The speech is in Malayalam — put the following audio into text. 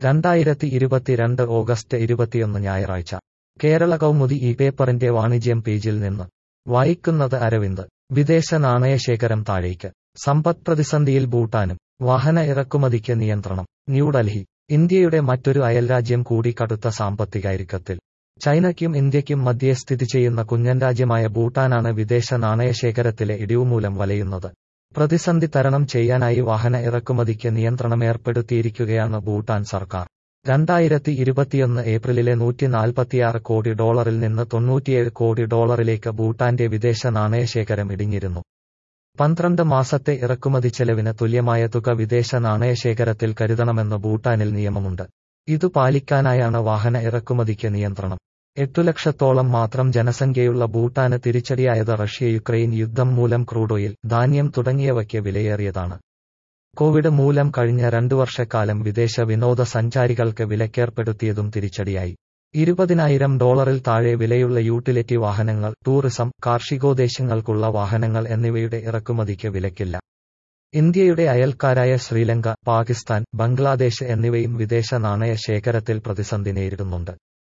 രണ്ടായിരത്തി ഇരുപത്തിരണ്ട് ഓഗസ്റ്റ് ഇരുപത്തിയൊന്ന് ഞായറാഴ്ച കേരള കൗമുദി ഈ പേപ്പറിന്റെ വാണിജ്യം പേജിൽ നിന്ന് വായിക്കുന്നത് അരവിന്ദ് വിദേശ നാണയശേഖരം താഴേക്ക് സമ്പദ് പ്രതിസന്ധിയിൽ ഭൂട്ടാനും വാഹന ഇറക്കുമതിക്ക് നിയന്ത്രണം ന്യൂഡൽഹി ഇന്ത്യയുടെ മറ്റൊരു അയൽരാജ്യം കൂടി കടുത്ത സാമ്പത്തികൈരുക്കത്തിൽ ചൈനയ്ക്കും ഇന്ത്യയ്ക്കും മധ്യേ സ്ഥിതി ചെയ്യുന്ന കുഞ്ഞൻ രാജ്യമായ ഭൂട്ടാനാണ് വിദേശ നാണയശേഖരത്തിലെ ഇടിവുമൂലം വലയുന്നത് പ്രതിസന്ധി തരണം ചെയ്യാനായി വാഹന ഇറക്കുമതിക്ക് നിയന്ത്രണം ഏർപ്പെടുത്തിയിരിക്കുകയാണ് ഭൂട്ടാൻ സർക്കാർ രണ്ടായിരത്തി ഇരുപത്തിയൊന്ന് ഏപ്രിലിലെ നൂറ്റി നാൽപ്പത്തിയാറ് കോടി ഡോളറിൽ നിന്ന് തൊണ്ണൂറ്റിയേഴ് കോടി ഡോളറിലേക്ക് ഭൂട്ടാന്റെ വിദേശ നാണയശേഖരം ഇടിഞ്ഞിരുന്നു പന്ത്രണ്ട് മാസത്തെ ഇറക്കുമതി ചെലവിന് തുല്യമായ തുക വിദേശ നാണയശേഖരത്തിൽ കരുതണമെന്ന് ഭൂട്ടാനിൽ നിയമമുണ്ട് ഇതു പാലിക്കാനായാണ് വാഹന ഇറക്കുമതിക്ക് നിയന്ത്രണം എട്ടു ലക്ഷത്തോളം മാത്രം ജനസംഖ്യയുള്ള ഭൂട്ടാന് തിരിച്ചടിയായത് റഷ്യ യുക്രൈൻ യുദ്ധം മൂലം ക്രൂഡോയിൽ ധാന്യം തുടങ്ങിയവയ്ക്ക് വിലയേറിയതാണ് കോവിഡ് മൂലം കഴിഞ്ഞ രണ്ടു വർഷക്കാലം വിദേശ വിനോദസഞ്ചാരികൾക്ക് വിലക്കേർപ്പെടുത്തിയതും തിരിച്ചടിയായി ഇരുപതിനായിരം ഡോളറിൽ താഴെ വിലയുള്ള യൂട്ടിലിറ്റി വാഹനങ്ങൾ ടൂറിസം കാർഷികോദ്ദേശങ്ങൾക്കുള്ള വാഹനങ്ങൾ എന്നിവയുടെ ഇറക്കുമതിക്ക് വിലക്കില്ല ഇന്ത്യയുടെ അയൽക്കാരായ ശ്രീലങ്ക പാകിസ്ഥാൻ ബംഗ്ലാദേശ് എന്നിവയും വിദേശ നാണയ ശേഖരത്തിൽ പ്രതിസന്ധി നേരിടുന്നുണ്ട്